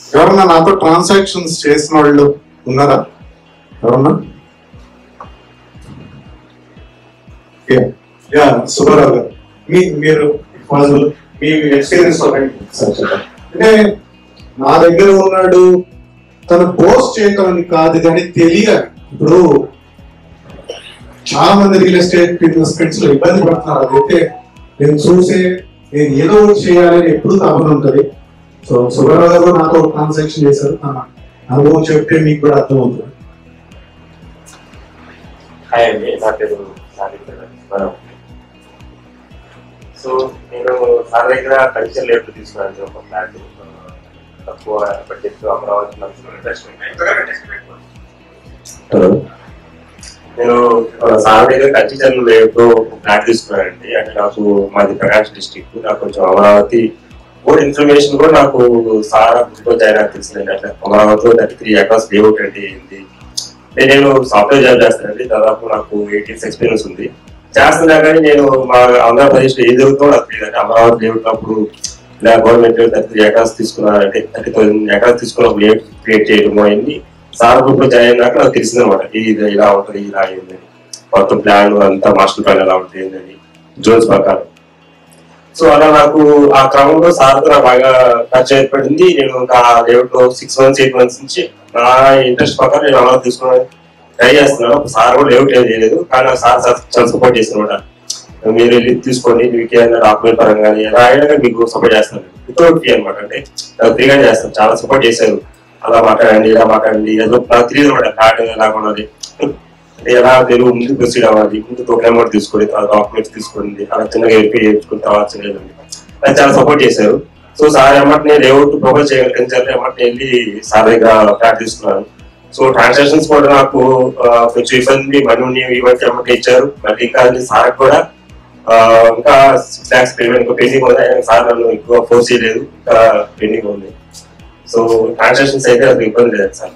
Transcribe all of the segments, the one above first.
ఎవరన్నా నాతో ట్రాన్సాక్షన్స్ చేసిన వాళ్ళు ఉన్నారా ఎవరన్నా యా సుబ్బారావు గారు మీ మీరు పాసిబుల్ మీ ఎక్స్పీరియన్స్ సార్ చెప్పండి అంటే నా దగ్గర ఉన్నాడు తను పోస్ట్ చేయటం అని కాదు కానీ తెలియాలి ఇప్పుడు చాలా మంది రియల్ ఎస్టేట్ ఇన్వెస్ట్మెంట్స్ లో ఇబ్బంది పడుతున్నారు అదైతే నేను చూసే నేను ఏదో ఒకటి చేయాలని ఎప్పుడు తపన ఉంటుంది సో సుబ్బారావు గారు నాతో ట్రాన్సాక్షన్ చేశారు తన అనుభవం చెప్తే మీకు కూడా అర్థమవుతుంది హాయ్ అండి నా పేరు సారిత్ర మనం సో నేను సార్ దగ్గర కల్చర్ లేబుల్ తీసుకున్నాను ఒక ఫ్లాట్ తక్కువ బడ్జెట్ అమరావతి మంచి ఇంట్రెస్ట్ హలో నేను ఆ, సార్ దగ్గర కల్చర్ లేబుల్ ఫ్లాట్ తీసుకున్నానండి అంటే నాకు మాది ప్రకాశం డిస్టిక్ నాకు కొంచెం అమరావతి కూడా ఇన్ఫర్మేషన్ కూడా నాకు సార్ గుర్తు అయినా తెలిసిందండి అంటే అమరావతిలో థర్టీ త్రీ ఎకరాస్ లేఅవుట్ అంటే ఏంటి అంటే నేను సాఫ్ట్వేర్ జాబ్ చేస్తానండి దాదాపు నాకు ఎయిట్ ఇయర్స్ ఎక్స్పీరియన్స్ ఉంది చేస్తున్నా కానీ నేను మా ఆంధ్రప్రదేశ్ లో ఏం జరుగుతుందో నాకు తెలియదు అంటే అమరావతి లేవున్నప్పుడు ఇలా గవర్నమెంట్ థర్టీ త్రీ ఎకరాస్ తీసుకున్నారంటే థర్టీ థౌసండ్ ఎకరాస్ తీసుకున్నప్పుడు లేఅవుట్ క్రియేట్ చేయడము అయింది సార్ గ్రూప్ లో జాయిన్ అయినాక నాకు తెలిసింది అనమాట ఇది ఇలా ఉంటుంది ఇలా అయిందని మొత్తం ప్లాన్ అంతా మాస్టర్ ప్లాన్ ఎలా ఉంటుంది ఏంటని జోన్స్ ప్రకారం సో అలా నాకు ఆ క్రమంలో సార్ నాకు బాగా టచ్ ఏర్పడింది నేను ఇంకా లేఅవుట్ లో సిక్స్ మంత్స్ ఎయిట్ మంత్స్ నుంచి నా ఇంట్రెస్ట్ ప్రకారం నేను అలా తీసుకున్నాను ట్రై చేస్తున్నాను అప్పుడు సార్ కూడా లేఅవుట్ ఏం చేయలేదు కానీ నాకు సార్ సార్ చాలా సపోర్ట్ చేస్తున్నమాట మీరు వెళ్ళి తీసుకోండి మీకు ఏదైనా డాక్యుమెంట్ పరంగా కానీ ఎలా అయినా కానీ మీకు సపోర్ట్ చేస్తాను వితౌట్ ఫీ అనమాట అంటే నాకు ఫ్రీగా చేస్తాను చాలా సపోర్ట్ చేశారు అలా మాట్లాడండి ఇలా మాట్లాడండి ఏదో నాకు తెలియదు అనమాట ఫ్లాట్ ఎలా కొనాలి అంటే ఎలా తెలుగు ముందు ప్రొసీడ్ అవ్వాలి ముందు టోకెన్ అమౌంట్ తీసుకోండి తర్వాత డాక్యుమెంట్స్ తీసుకోండి అలా చిన్నగా వెరిఫై చేసుకుని తర్వాత చిన్నగా అది చాలా సపోర్ట్ చేశారు సో సార్ ఏమంటే నేను లేఅవుట్ ప్రొపోజ్ చేయగలిగించాలి ఏమంటే వెళ్ళి సార్ దగ్గర ఫ్లాట్ తీసుకున్నాను సో ట్రాన్సాక్షన్స్ కూడా నాకు ఆ, కొంచెం ఇబ్బంది మనీ ఇవ్వండి అమౌంట్ ఇచ్చారు మళ్ళీ ఇంకా అది సార్ కూడా ఆ, ఇంకా సిక్స్ ల్యాక్స్ పేమెంట్ ఇంకా పెండింగ్ ఉంది ఆయన సార్ నన్ను ఎక్కువ ఫోర్స్ చేయలేదు ఇంకా పెండింగ్ ఉంది సో ట్రాన్సాక్షన్స్ అయితే నాకు ఇబ్బంది లేదు సార్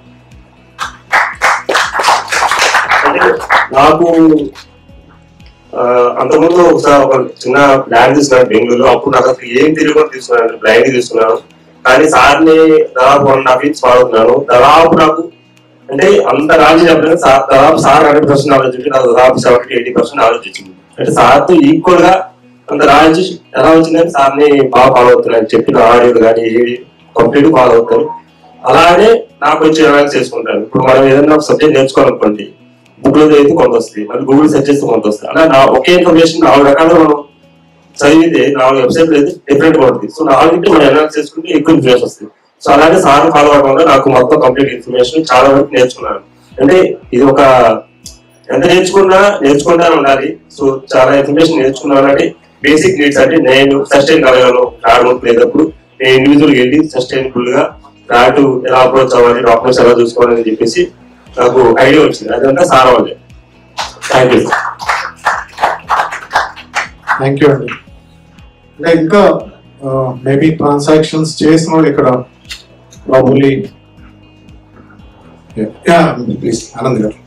అంటే నాకు ఆ, అంతకుముందు ఒకసారి ఒక చిన్న ప్లాన్ తీసుకున్నాను బెంగళూరులో అప్పుడు నాకు అసలు ఏం తిరుగుని తీసుకున్నాను బ్లైండ్ తీసుకున్నాను కానీ సార్ని దాదాపు వన్ హాఫ్ ఇయర్స్ ఫాలో అవుతున్నాను దాదాపు నాకు అంటే అంత నాలెడ్జ్ చెప్పలేదు సార్ దాదాపు సార్ హండ్రెడ్ పర్సెంట్ నాలెడ్జ్ ఉంది నాకు దాదాపు సెవెంటీ ఎయిటీ పర్సెంట్ నాలెడ్జ్ వచ్చింది అంటే సార్తో ఈక్వల్ గా అంత నాలెడ్జ్ ఎలా వచ్చిందని సార్ని బాగా ఫాలో అవుతున్నాను చెప్పిన ఆడియోలు కానీ ఏది కంప్లీట్ ఫాలో అవుతాను అలానే నాకు వచ్చి రిలాక్స్ చేసుకుంటాను ఇప్పుడు మనం ఏదైనా ఒక సబ్జెక్ట్ నేర్చుకోవాలనుకోండి బుక్ లో చదివితే కొంత వస్తుంది మళ్ళీ గూగుల్ సెర్చ్ చేస్తే కొంత వస్తుంది అలా నా ఒకే ఇన్ఫర్మేషన్ నాలుగు రకాలుగా మనం చదివితే నాలుగు వెబ్సైట్ అయితే డిఫరెంట్ గా ఉంటుంది సో నాలుగింటి మనం అనాలిసిస్ చేసుకుంటే ఎక్కువ ఇన్ఫర్మేషన్ వస్తుంది సో అలాగే సార్ ఫాలో అవడం వల్ల నాకు మొత్తం కంప్లీట్ ఇన్ఫర్మేషన్ చాలా వరకు నేర్చుకున్నాను అంటే ఇది ఒక ఎంత నేర్చుకున్నా నేర్చుకుంటానే ఉండాలి సో చాలా ఇన్ఫర్మేషన్ నేర్చుకున్నాను అంటే బేసిక్ నీడ్స్ అంటే నేను సస్టైన్ కాగలను ఫ్లాట్ లేనప్పుడు నేను ఇండివిజువల్ వెళ్ళి సస్టైనబుల్ గా ఫ్లాట్ ఎలా అప్రోచ్ అవ్వాలి డాక్యుమెంట్స్ ఎలా చూసుకోవాలని చెప్పేసి నాకు ఐడియా వచ్చింది అదంతా సార్ వాళ్ళే థ్యాంక్ యూ థ్యాంక్ యూ అండి అంటే ఇంకా మేబీ ట్రాన్సాక్షన్స్ చేసిన వాళ్ళు ఇక్కడ ప్రాబుల్లీ ప్లీజ్ ఆనంద్ గారు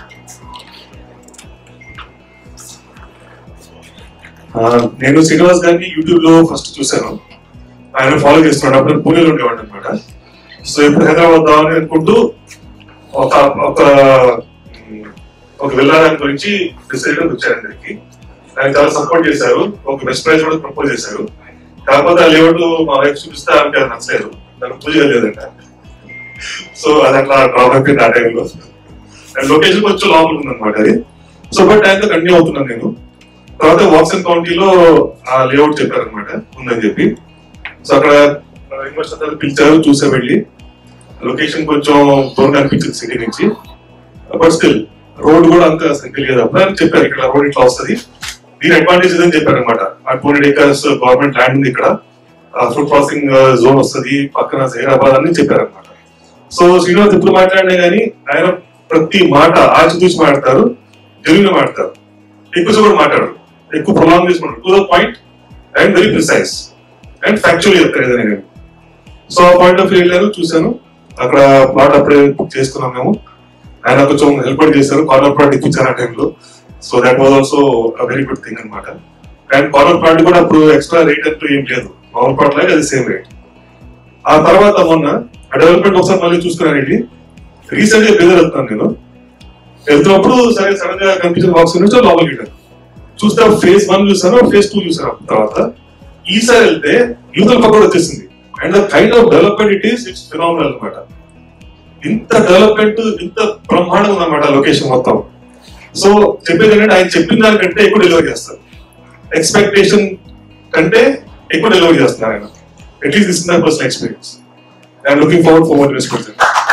ఆ, నేను శ్రీనివాస్ గారిని యూట్యూబ్ లో ఫస్ట్ చూశాను ఆయన ఫాలో చేస్తున్నాడు అప్పుడు పూణేలో ఉండేవాడు అనమాట సో ఇప్పుడు హైదరాబాద్ రావాలని అనుకుంటూ ఒక ఒక ఉమ్, ఒక వెళ్ళడానికి గురించి డిసైడ్ వచ్చారు అందరికి ఆయన చాలా సపోర్ట్ చేశారు ఒక బెస్ట్ ప్రైజ్ కూడా ప్రపోజ్ చేశారు కాకపోతే ఆ లేఅవుట్ మా వైఫ్ చూపిస్తే ఆమెకి అది నచ్చలేదు దానికి పూజ లేదంట సో అది అట్లా డ్రాప్ అయిపోయింది ఆ టైంలో అండ్ లొకేషన్ కొంచెం లోపల ఉందన్నమాట అది సో బట్ ఆయనతో కంటిన్యూ అవుతున్నాను నేను తర్వాత వాట్సన్ కౌంటీలో ఆ లేఅవుట్ చెప్పారు అనమాట ఉందని చెప్పి సో అక్కడ ఇన్వెస్టర్ అందరూ పిలిచారు చూసే వెళ్ళి లొకేషన్ కొంచెం దూరంగా అనిపించింది సిటీ నుంచి బట్ స్టిల్ రోడ్ కూడా అంత సింగిల్ కదా అప్పుడు ఆయన చెప్పారు ఇక్కడ రోడ్ ఇట్లా వస్తుంది దీని అడ్వాంటేజ్ అని చెప్పారు అనమాట ఆ two hundred acres government land ఉంది ఇక్కడ ఫుడ్ ప్రాసెసింగ్ జోన్ వస్తుంది పక్కన హైదరాబాద్ అని చెప్పారు అనమాట సో శ్రీనివాస్ ఎప్పుడు మాట్లాడినా కానీ ఆయన ప్రతి మాట ఆచి చూసి మాట్లాడతారు జెన్యున్ మాట్లాడతారు ఎక్కువ కూడా మాట్లాడరు ఎక్కువ ప్రొలాంగ్ చేసుకుంటారు to the point and very precise and factual చెప్తారు ఏదైనా కానీ సో ఆ పాయింట్ ఆఫ్ వ్యూ వెళ్ళాను చూశాను అక్కడ ప్లాట్ అప్పుడే బుక్ చేసుకున్నాం మేము ఆయన కొంచెం హెల్ప్ కూడా చేశారు కార్నర్ ప్లాట్ ఇప్పించారు ఆ టైంలో so that was also very good thing అనమాట అండ్ కార్నర్ ప్లాట్ కూడా అప్పుడు ఎక్స్ట్రా రేట్ అంటూ ఏం లేదు మామూలు ప్లాట్ లాగా అది సేమ్ రేట్ ఆ తర్వాత మొన్న ఆ డెవలప్మెంట్ ఒకసారి మళ్ళీ చూసుకున్నానండి రీసెంట్ గా బెదర్ వెళ్తున్నాను నేను వెళ్తున్నప్పుడు సరే సడన్ గా కనిపించిన బాక్స్ నుంచి లోపలికి వెళ్ళాను చూస్తే ఫేజ్ వన్ చూసాను ఫేజ్ టూ చూసాను ఆ తర్వాత ఈసారి వెళ్తే యూతల్ పక్క కూడా వచ్చేసింది and the kind of development it is it's phenomenal అనమాట ఇంత డెవలప్మెంట్ ఇంత బ్రహ్మాండంగా ఉందన్నమాట లొకేషన్ మొత్తం సో చెప్పేది ఏంటంటే ఆయన చెప్పిన దానికంటే ఎక్కువ డెలివరీ చేస్తారు ఎక్స్పెక్టేషన్ కంటే ఎక్కువ డెలివరీ చేస్తున్నారు ఆయన at least this my personal experience I'm looking forward for more response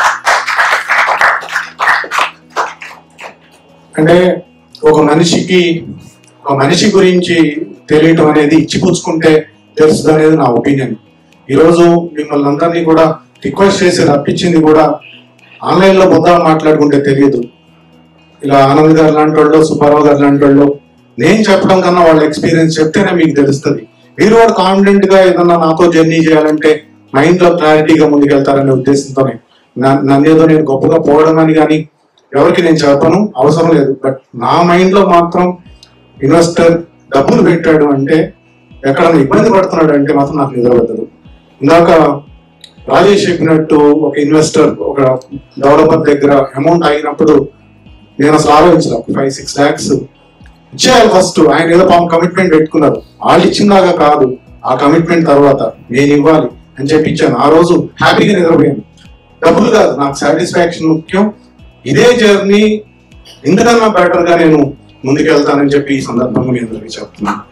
అంటే ఒక మనిషికి ఒక మనిషి గురించి తెలియటం అనేది ఇచ్చిపుచ్చుకుంటే తెలుస్తుంది అనేది నా ఒపీనియన్ ఈరోజు మిమ్మల్ని అందరినీ కూడా రిక్వెస్ట్ చేసి రప్పించింది కూడా ఆన్లైన్ లో బొద్దా మాట్లాడుకుంటే తెలియదు ఇలా ఆనంద్ గారు లాంటి వాళ్ళు సుబ్బారావు గారు లాంటి వాళ్ళు నేను చెప్పడం కన్నా వాళ్ళ ఎక్స్పీరియన్స్ చెప్తేనే మీకు తెలుస్తుంది మీరు కూడా కాన్ఫిడెంట్ గా ఏదన్నా నాతో జర్నీ చేయాలంటే మైండ్ లో క్లారిటీగా ముందుకెళ్తారనే ఉద్దేశంతోనే నా- నన్ను ఏదో నేను గొప్పగా పోవడం అని కానీ ఎవరికి నేను చెప్పను అవసరం లేదు బట్ నా మైండ్ లో మాత్రం ఇన్వెస్టర్ డబ్బులు పెట్టాడు అంటే ఎక్కడన్నా ఇబ్బంది పడుతున్నాడు అంటే మాత్రం నాకు నిద్రపడదు ఇందాక రాజేష్ చెప్పినట్టు ఒక ఇన్వెస్టర్ ఒక డెవలపర్ దగ్గర అమౌంట్ అయినప్పుడు నేను అసలు ఆలోచించలే ఒక ఫైవ్ సిక్స్ ల్యాక్స్ ఇచ్చేయాలి ఫస్ట్ ఆయన ఏదో పాపం కమిట్మెంట్ పెట్టుకున్నారు వాళ్ళు ఇచ్చిందాకా కాదు ఆ కమిట్మెంట్ తర్వాత నేను ఇవ్వాలి అని చెప్పి ఇచ్చాను ఆ రోజు హ్యాపీగా నిద్రపోయాను డబ్బులు కాదు నాకు సాటిస్ఫాక్షన్ ముఖ్యం ఇదే జర్నీ ఇంతకన్నా బెటర్ గా నేను ముందుకెళ్తానని చెప్పి ఈ సందర్భంగా మీ అందరికీ చెప్తున్నాను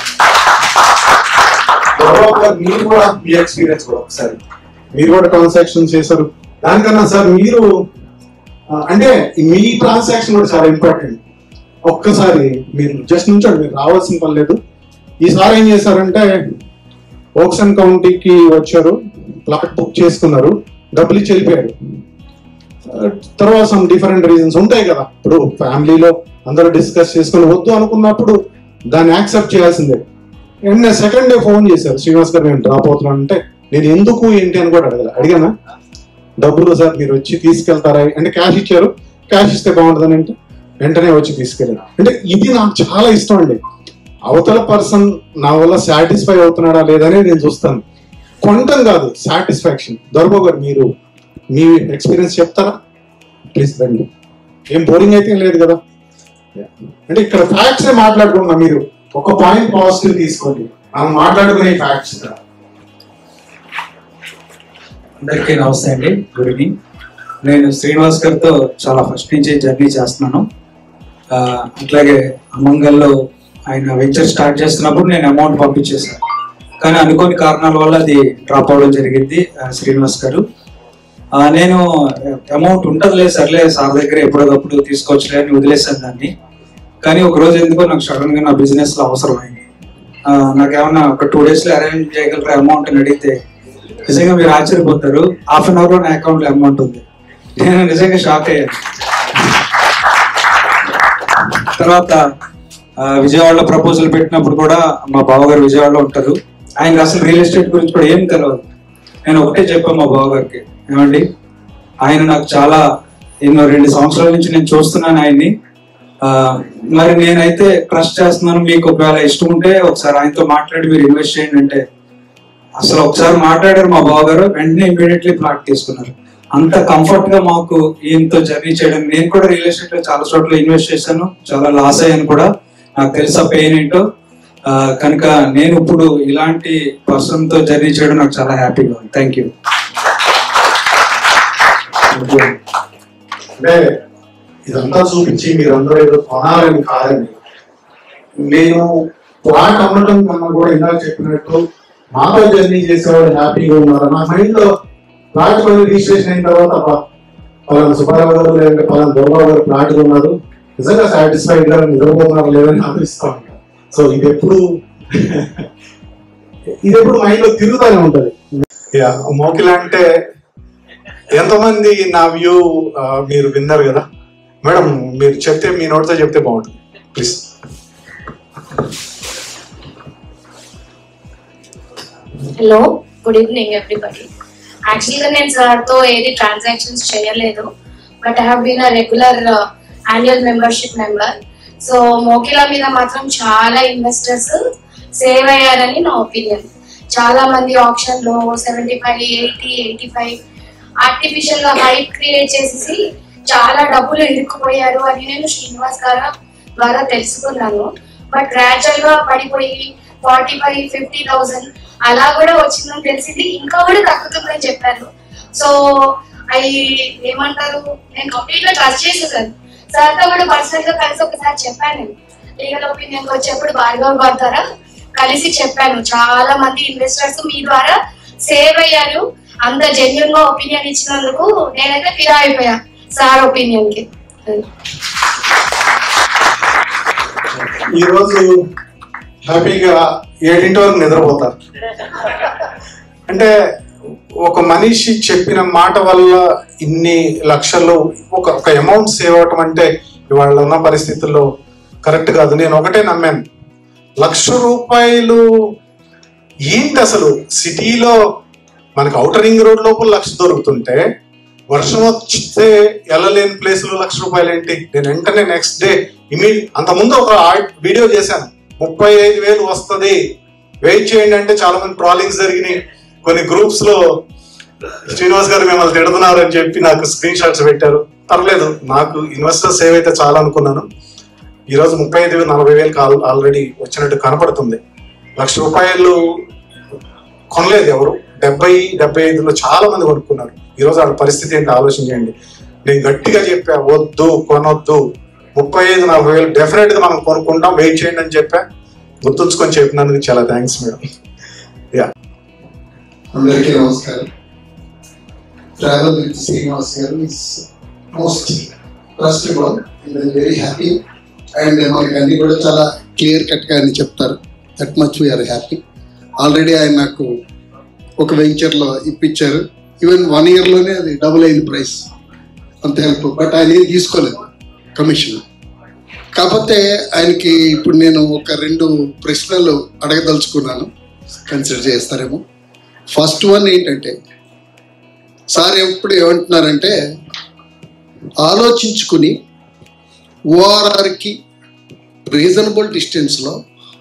తర్వాత మీరు కూడా మీ ఎక్స్పీరియన్స్ కూడా ఒకసారి మీరు కూడా ట్రాన్సాక్షన్ చేశారు దానికన్నా సార్ మీరు ఆ, అంటే మీ ట్రాన్సాక్షన్ కూడా చాలా ఇంపార్టెంట్ ఒక్కసారి మీరు జస్ట్ నుంచండి మీరు రావాల్సిన పని లేదు ఈసారి ఏం చేశారంటే ఓక్సన్ కౌంటీకి వచ్చారు ప్లాట్ బుక్ చేసుకున్నారు డబ్బులు ఇచ్చి వెళ్ళిపోయారు ఆ, తర్వాత సమ్ డిఫరెంట్ రీజన్స్ ఉంటాయి కదా ఇప్పుడు ఫ్యామిలీలో అందరూ డిస్కస్ చేసుకుని వద్దు అనుకున్నప్పుడు దాన్ని యాక్సెప్ట్ చేయాల్సిందే వెంటనే సెకండ్ డే ఫోన్ చేశారు శ్రీనివాస్ గారు నేను డ్రాప్ అవుతున్నాను అంటే నేను ఎందుకు ఏంటి అని కూడా అడగల అడిగానా డబ్బులు సార్ మీరు వచ్చి తీసుకెళ్తారా అంటే క్యాష్ ఇచ్చారు క్యాష్ ఇస్తే బాగుంటుందని అంటే వెంటనే వచ్చి తీసుకెళ్ళాను అంటే ఇది నాకు చాలా ఇష్టం అండి అవతల పర్సన్ నా వల్ల సాటిస్ఫై అవుతున్నాడా లేదని నేను చూస్తాను కొంటం కాదు సాటిస్ఫాక్షన్ దొరబో గారు మీరు మీ ఎక్స్పీరియన్స్ చెప్తారా ప్లీజ్ రండి ఏం బోరింగ్ అయితే ఏం లేదు కదా అంటే ఇక్కడ ఫ్యాక్ట్స్ మాట్లాడుకున్నా మీరు ఒక పాయింట్ పాజిటివ్ తీసుకోండి మనం మాట్లాడుకునే ఫ్యాక్ట్స్ అందరికీ నమస్తే అండి గుడ్ ఈవినింగ్ నేను శ్రీనివాస్ గారితో చాలా ఫస్ట్ నుంచి జర్నీ చేస్తున్నాను ఆ, అట్లాగే అమంగల్లో ఆయన వెంచర్ స్టార్ట్ చేస్తున్నప్పుడు నేను అమౌంట్ పంపించేశాను కానీ అనుకోని కారణాల వల్ల అది డ్రాప్ అవ్వడం జరిగింది ఆ, శ్రీనివాస్ గారు ఆ, నేను అమౌంట్ ఉంటదిలే సర్లే సార్ దగ్గర ఎప్పటికప్పుడు తీసుకోవచ్చులే అని వదిలేసాను దాన్ని కానీ ఒక రోజు ఎందుకో నాకు సడన్ గా నా బిజినెస్ లో అవసరం అయింది ఆ, నాకేమన్నా ఒక టూ డేస్ లో అరేంజ్ చేయగలరా అమౌంట్ అని అడిగితే నిజంగా మీరు ఆశ్చర్యపోతారు హాఫ్ అన్ అవర్ లో నా అకౌంట్ లో అమౌంట్ ఉంది నేను నిజంగా షాక్ అయ్యాను తర్వాత ఆ, విజయవాడలో ప్రపోజల్ పెట్టినప్పుడు కూడా మా బావగారు విజయవాడలో ఉంటారు ఆయన అసలు రియల్ ఎస్టేట్ గురించి కూడా ఏం తెలియదు నేను ఒకటే చెప్పాను మా బావగారికి ఏమండి ఆయన నాకు చాలా ఎన్నో రెండు సంవత్సరాల నుంచి నేను చూస్తున్నాను ఆయన్ని ఆ, మరి నేనైతే ట్రస్ట్ చేస్తున్నాను మీకు ఒకవేళ ఇష్టం ఉంటే ఒకసారి ఆయనతో మాట్లాడి మీరు ఇన్వెస్ట్ చేయండి అంటే అసలు ఒకసారి మాట్లాడారు మా బావగారు వెంటనే ఇమీడియట్లీ ప్లాట్ తీసుకున్నారు అంత కంఫర్ట్ గా మాకు ఈయనతో జర్నీ చేయడం నేను కూడా రియల్ ఎస్టేట్ లో చాలా చోట్ల ఇన్వెస్ట్ చేశాను చాలా లాస్ అయ్యాను కూడా నాకు తెలుసా పెయిన్ ఏంటో ఆ, కనుక నేను ఇప్పుడు ఇలాంటి పర్సన్ తో జర్నీ చేయడం నాకు చాలా హ్యాపీగా ఉంది థ్యాంక్ యూ అంటే ఇదంతా చూపించి మీరందరూ ఏదో కొనాలని కాదండి నేను ప్లాట్ అమ్మటం కన్నా కూడా ఇందాక చెప్పినట్టు మాతో జర్నీ చేసేవాళ్ళు హ్యాపీగా ఉన్నారు నా మైండ్ లో ప్లాట్ కొని రిజిస్ట్రేషన్ అయిన తర్వాత అబ్బా, పలానా సుబ్బారావు గారు లేదంటే పలానా దొరబాబు గారు ప్లాట్ ఉన్నారు నిజంగా సాటిస్ఫైడ్ గా నిద్రపోతున్నారు లేదని ఆలోచిస్తా ఉంటాను సో ఇది ఎప్పుడు ఇది ఎప్పుడు మైండ్ లో తిరుగుతూనే ఉంటది యా, మోకిల అంటే ఎంతమంది నా వ్యూ మీరు విన్నారు కదా మేడం మీరు చెప్తే మీ నోటితో చెప్తే బాగుంటుంది please hello good evening everybody యాక్చువల్గా నేను సార్తో ఏది ట్రాన్సాక్షన్స్ చేయలేదు but I have been a regular annual membership member so Mokila మీద మాత్రం చాలా ఇన్వెస్టర్స్ సేవ్ అయ్యారని నా ఒపీనియన్ చాలా మంది ఆప్షన్ లో seventy five eighty eighty five artificial గా హైప్ క్రియేట్ చేసేసి చాలా డబ్బులు ఇరుక్కుపోయారు అని నేను శ్రీనివాస్ గారు ద్వారా తెలుసుకున్నాను బట్ గ్రాడ్యువల్ గా పడిపోయి ఫార్టీ ఫైవ్ ఫిఫ్టీ థౌసండ్ అలా కూడా వచ్చిందని తెలిసింది ఇంకా కూడా తగ్గుతుందని చెప్పారు సో అవి ఏమంటారు నేను కంప్లీట్ గా ట్రస్ట్ చేసేసాను సార్ తో కూడా పర్సనల్ గా కలిసి ఒకసారి చెప్పాను నేను లీగల్ ఒపీనియన్ వచ్చేప్పుడు భార్గవ్ గారి ద్వారా కలిసి చెప్పాను చాలా మంది ఇన్వెస్టర్స్ మీ ద్వారా సేవ్ అయ్యారు అంత జెన్యున్ గా ఒపీనియన్ ఇచ్చినందుకు నేనైతే ఫిదా అయిపోయా సార్ ఒపీనియన్ కి ఈ రోజు హ్యాపీగా ఏడింటి వరకు నిద్రపోతారు అంటే ఒక మనిషి చెప్పిన మాట వల్ల ఇన్ని లక్షలు ఒక ఒక అమౌంట్ సేవ్ అవటం అంటే ఇవాళ ఉన్న పరిస్థితుల్లో కరెక్ట్ కాదు నేను ఒకటే నమ్మాను లక్ష రూపాయలు ఏంటి అసలు సిటీలో మనకి అవుటర్ రింగ్ రోడ్ లోపల లక్ష దొరుకుతుంటే వర్షం వస్తే వెళ్ళలేని ప్లేస్ లో లక్ష రూపాయలు ఏంటి నేను వెంటనే నెక్స్ట్ డే ఇమీడి అంత ముందు ఒక వీడియో చేశాను ముప్పై ఐదు వేలు వస్తుంది వెయిట్ చేయండి అంటే చాలా మంది ట్రాలింగ్స్ జరిగినాయి కొన్ని గ్రూప్స్ లో శ్రీనివాస్ గారు మిమ్మల్ని తిడుతున్నారు అని చెప్పి నాకు స్క్రీన్ షాట్స్ పెట్టారు పర్లేదు నాకు ఇన్వెస్టర్ సేవ్ అయితే చాలా అనుకున్నాను ఈ రోజు ముప్పై ఐదు వేలు నలభై వేలకు ఆల్రెడీ వచ్చినట్టు కనపడుతుంది లక్ష రూపాయలు కొనలేదు ఎవరు డెబ్బై డెబ్బై ఐదులో చాలా మంది కొనుక్కున్నారు ఈ రోజు వాళ్ళ పరిస్థితి ఏంటి ఆలోచన చేయండి నేను గట్టిగా చెప్పా వద్దు కొనొద్దు ముప్పై ఐదు నలభై వేలు డెఫినెట్ గా మనం కొనుక్కుంటాం వెయిట్ చేయండి అని చెప్పా గుర్తుంచుకొని చెప్పినందుకు చాలా థ్యాంక్స్ మేడం యా అందరికీ నమస్కారం travel with Srinivas garu is most trustable very happy and మనకి అన్ని కూడా చాలా క్లియర్ కట్ గా అన్ని చెప్తారు that much we are happy already ఆయన నాకు ఒక వెంచర్ లో ఇప్పించారు ఈవెన్ వన్ ఇయర్ లోనే అది డబుల్ అయింది ప్రైస్ అంత హెల్ప్ బట్ ఆయన ఏం తీసుకోలేదు కమిషన్ కాకపోతే ఆయనకి ఇప్పుడు నేను ఒక రెండు ప్రశ్నలు అడగదలుచుకున్నాను కన్సిడర్ చేస్తారేమో ఫస్ట్ వన్ ఏంటంటే సార్ ఎప్పుడు ఏమంటున్నారంటే ఆలోచించుకుని ఓఆర్ఆర్కి రీజనబుల్ డిస్టెన్స్లో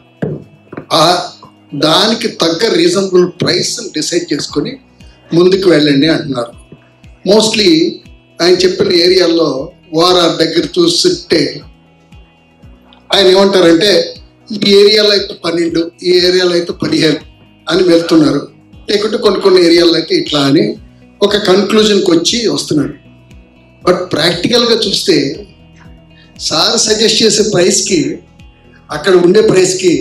ఆ దానికి తగ్గ రీజనబుల్ ప్రైస్ డిసైడ్ చేసుకొని ముందుకు వెళ్ళండి అంటున్నారు మోస్ట్లీ ఆయన చెప్పిన ఏరియాల్లో ఓఆర్ఆర్ దగ్గర చూస్తుంటే ఆయన ఏమంటారంటే ఈ ఏరియాలో అయితే పన్నెండు ఈ ఏరియాలో అయితే పదిహేను అని వెళ్తున్నారు లేకుంటే కొన్ని కొన్ని ఏరియాలో అయితే ఇట్లా అని ఒక కన్క్లూజన్కి వచ్చి వస్తున్నాడు బట్ ప్రాక్టికల్గా చూస్తే సార్ సజెస్ట్ చేసే ప్రైస్కి అక్కడ ఉండే ప్రైస్కి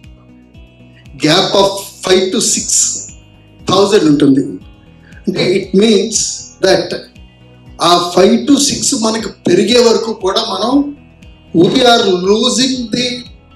gap of five to six thousand ఉంటుంది అంటే ఇట్ మీన్స్ దట్ ఆ ఫైవ్ టు సిక్స్ మనకు పెరిగే వరకు కూడా మనం we're losing the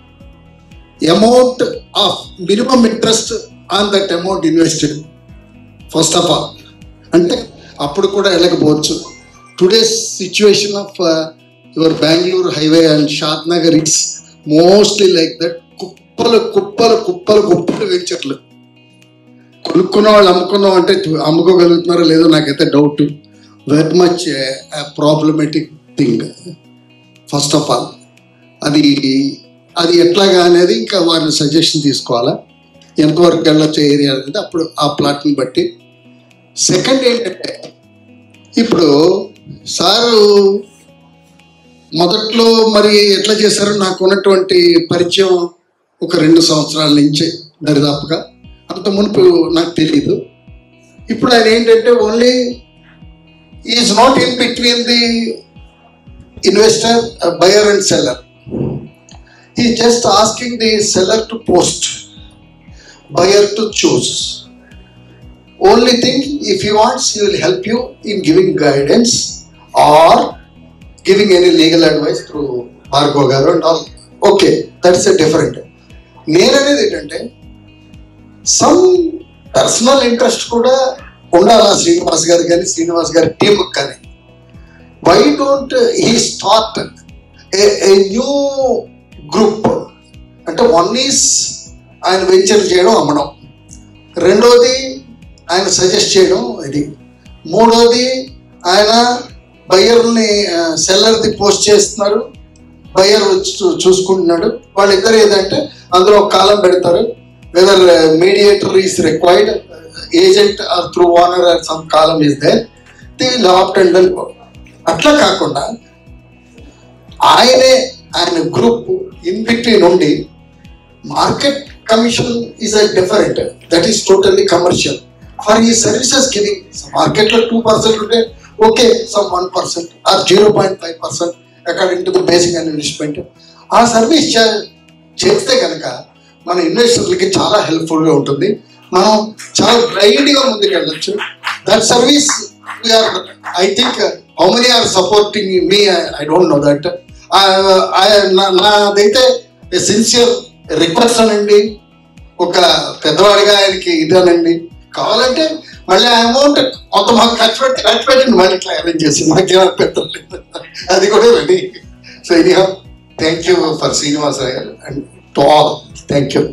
amount of minimum interest on that amount invested first of all అంటే అప్పుడు కూడా వెళ్ళకపోవచ్చు today's situation of your Bengaluru highway and Shadnagar it's mostly like that కుప్పలు కుప్పలు కుప్పలు కుప్పలు వెంచర్లు కొనుక్కున్న వాళ్ళు అమ్ముకున్నాం అంటే అమ్ముకోగలుగుతున్నారో లేదో నాకైతే doubt very much problematic thing first of all అది అది ఎట్లాగా అనేది ఇంకా వారిని సజెషన్ తీసుకోవాలా ఎంతవరకు వెళ్ళొచ్చు ఏరియా అనేది అప్పుడు ఆ ప్లాట్ని బట్టి సెకండ్ ఏంటంటే ఇప్పుడు సారు మొదట్లో మరి ఎట్లా చేశారో నాకు ఉన్నటువంటి పరిచయం ఒక రెండు సంవత్సరాల నుంచి దరిదాపుగా అంత మునుపు నాకు తెలియదు ఇప్పుడు ఆయన ఏంటంటే only is not in between the investor buyer and seller ఈ just asking the seller to post buyer to choose only thing if you wants you will help you in giving guidance or giving any legal advice through Bhargava garu and all okay that's a different నేననేది ఏంటంటే some personal interest కూడా ఉండాలా శ్రీనివాస్ గారు కానీ శ్రీనివాస్ గారి team కానీ why don't he start a new group అంటే one is ఆయన వెంచర్ చేయడం అమ్మడం రెండోది ఆయన సజెస్ట్ చేయడం ఇది మూడోది ఆయన బయ్యర్ని సెల్లర్ది పోస్ట్ చేస్తున్నారు బయ్యర్ వచ్చి చూ- చూసుకుంటున్నాడు వాళ్ళిద్దరు ఏదంటే అందులో ఒక కాలం పెడతారు whether mediator is required agent or through owner or some కాలం ఇస్ దేర్ ది లాప్ట్ అండ్ వెల్ అట్లా కాకుండా ఆయనే ఆయన గ్రూప్ ఇన్ బిట్వీన్ ఉండి market commission is a different that is totally commercial for ఈ సర్వీసెస్ గివింగ్ మార్కెట్ లో two percent ఉంటే okay some one percent or zero point five percent according to the basic and investment ఆ service చేస్తే కనుక మన ఇన్వెస్టర్లకి చాలా helpful గా ఉంటుంది మనం చాలా గ్రైడ్ గా ముందుకు వెళ్ళొచ్చు that service we're I think how many are supporting me I don't know that నాదైతే సిన్సియర్ రిక్వెస్ట్ అనండి ఒక పెద్దవాడిగా ఆయనకి ఇదేనండి కావాలంటే మళ్ళీ ఆ అమౌంట్ కొంత మాకు ఖర్చు పెట్టి ఖర్చు పెట్టండి మళ్ళీ ఇట్లా అరేంజ్ చేసి మాకేమైనా పెట్టలేదు అది కూడా ready so anyhow thank you for Srinivasarao garu and to all thank you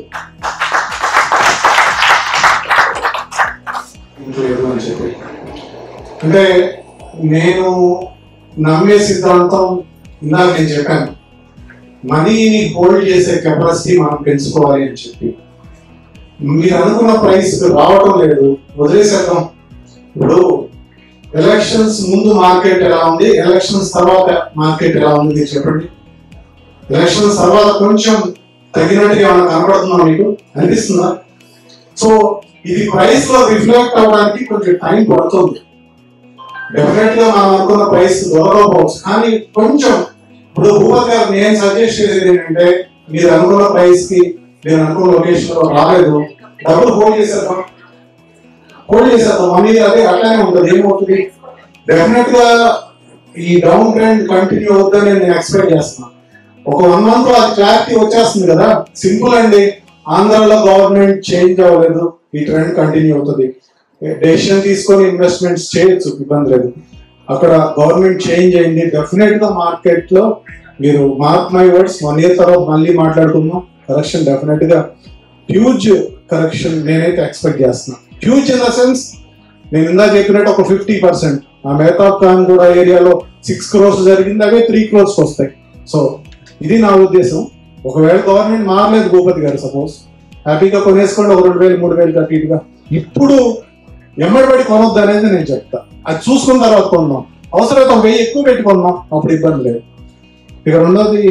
లేదు అని చెప్పి అంటే నేను నమ్మే సిద్ధాంతం ఇందాక నేను చెప్పాను మనీని హోల్డ్ చేసే కెపాసిటీ మనం పెంచుకోవాలి అని చెప్పి మీరు అనుకున్న ప్రైస్ రావటం లేదు వదిలేసేద్దాం ఇప్పుడు ఎలక్షన్స్ ముందు మార్కెట్ ఎలా ఉంది ఎలక్షన్స్ తర్వాత మార్కెట్ ఎలా ఉంది మీరు చెప్పండి ఎలక్షన్స్ తర్వాత కొంచెం తగినట్టుగా ఏమైనా కనబడుతుందా మీకు అనిపిస్తుందా సో ఇది ప్రైస్ లో రిఫ్లెక్ట్ అవ్వడానికి కొంచెం టైం పడుతుంది డెఫినెట్ గా మనం అనుకున్న ప్రైస్ దొరకకపోవచ్చు కానీ కొంచెం ఇప్పుడు భూపత్ గారు నేను సజెస్ట్ చేసేది ఏంటంటే మీరు అనుకున్న ప్రైస్ కి మీరు అనుకున్న లొకేషన్ లో రాలేదు డబ్బులు హోల్డ్ చేసేద్దాం హోల్డ్ చేసేద్దాం మనీ అదే అట్లానే ఉంటుంది ఏమవుతుంది డెఫినెట్ గా ఈ డౌన్ ట్రెండ్ కంటిన్యూ అవుతుందని నేను ఎక్స్పెక్ట్ చేస్తున్నాను ఒక వన్ మంత్ లో అది క్లారిటీ వచ్చేస్తుంది కదా సింపుల్ అండి ఆంధ్రాలో గవర్నమెంట్ చేంజ్ అవ్వలేదు ఈ ట్రెండ్ కంటిన్యూ అవుతుంది డెసిషన్ తీసుకొని ఇన్వెస్ట్మెంట్స్ చేయొచ్చు ఇబ్బంది లేదు అక్కడ గవర్నమెంట్ చేంజ్ అయింది డెఫినెట్ గా మార్కెట్ లో మీరు mark my words one year తర్వాత మళ్ళీ మాట్లాడుకుందాం కరెక్షన్ డెఫినెట్ గా హ్యూజ్ కరెక్షన్ నేనైతే ఎక్స్పెక్ట్ చేస్తున్నా హ్యూజ్ ఇన్ ద సెన్స్ నేను ఇందా చెప్పినట్టు ఒక ఫిఫ్టీ పర్సెంట్ ఆ మేతాబ్ ఖాన్ కూడా ఏరియాలో సిక్స్ క్రోర్స్ జరిగింది అవే త్రీ క్రోర్స్ వస్తాయి సో ఇది నా ఉద్దేశం ఒకవేళ గవర్నమెంట్ మారలేదు భూపతి గారు సపోజ్ హ్యాపీగా కొనేసుకోండి ఒక రెండు వేలు మూడు వేలు అటు ఇటుగా ఇప్పుడు ఎమ్మడిపడి కొనొద్దు అనేది నేను చెప్తా అది చూసుకున్న తర్వాత కొందాం అవసరమైతే ఒక వెయ్యి ఎక్కువ పెట్టి కొందాం అప్పుడు ఇబ్బంది లేదు ఇక రెండోది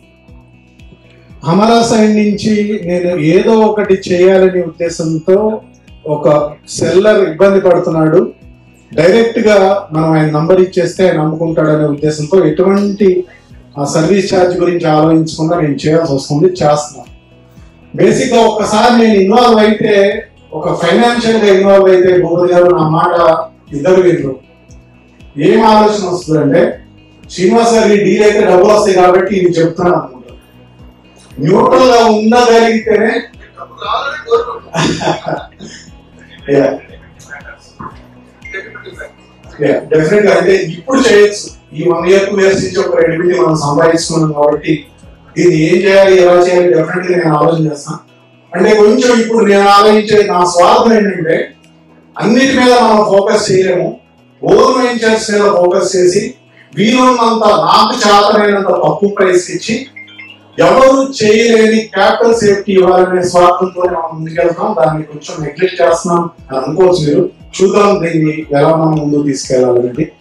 హమారా సైడ్ నుంచి నేను ఏదో ఒకటి చేయాలనే ఉద్దేశంతో ఒక సెల్లర్ ఇబ్బంది పడుతున్నాడు డైరెక్ట్ గా మనం ఆయన నంబర్ ఇచ్చేస్తే ఆయన నమ్ముకుంటాడనే ఉద్దేశంతో ఎటువంటి ఆ సర్వీస్ ఛార్జ్ గురించి ఆలోచించకుండా నేను చేయాల్సి వస్తుంది చేస్తున్నాను బేసిక్ గా ఒక్కసారి నేను ఇన్వాల్వ్ అయితే ఒక ఫైనాన్షియల్ గా ఇన్వాల్వ్ అయితే భూపతి గారు నా మాట ఇద్దరు వీళ్ళు ఏం ఆలోచన వస్తుందంటే శ్రీనివాస్ గారు ఈ డీల్ అయితే డబ్బులు వస్తాయి కాబట్టి ఇది చెప్తున్నాను అనుకుంటాను న్యూట్రల్ గా ఉండగలిగితేనే డెఫినెట్ గా అంటే ఇప్పుడు చేయొచ్చు ఈ వన్ ఇయర్ టూ ఇయర్స్ నుంచి ఒక రెడ్యూటీ మనం సంపాదించుకున్నాం కాబట్టి ఇది ఏం చేయాలి ఎలా చేయాలి డెఫినెట్ గా నేను ఆలోచన చేస్తాను అంటే కొంచెం ఇప్పుడు నేను ఆలోచించే నా స్వార్థం ఏంటంటే అన్నిటి మీద మనం ఫోకస్ చేయలేము ఓన్ వెంచర్స్ మీద ఫోకస్ చేసి వీలున్నంత నాకు చేతనైనంత తక్కువ ప్రైస్ ఇచ్చి ఎవరు చేయలేని క్యాపిటల్ సేఫ్టీ ఇవ్వాలనే స్వార్థంతో మనం ముందుకెళ్తాం దాన్ని కొంచెం నెగ్లెక్ట్ చేస్తున్నాం అని అనుకోవచ్చు మీరు చూద్దాం దీన్ని ఎలా మనం ముందుకు తీసుకెళ్లాలనేది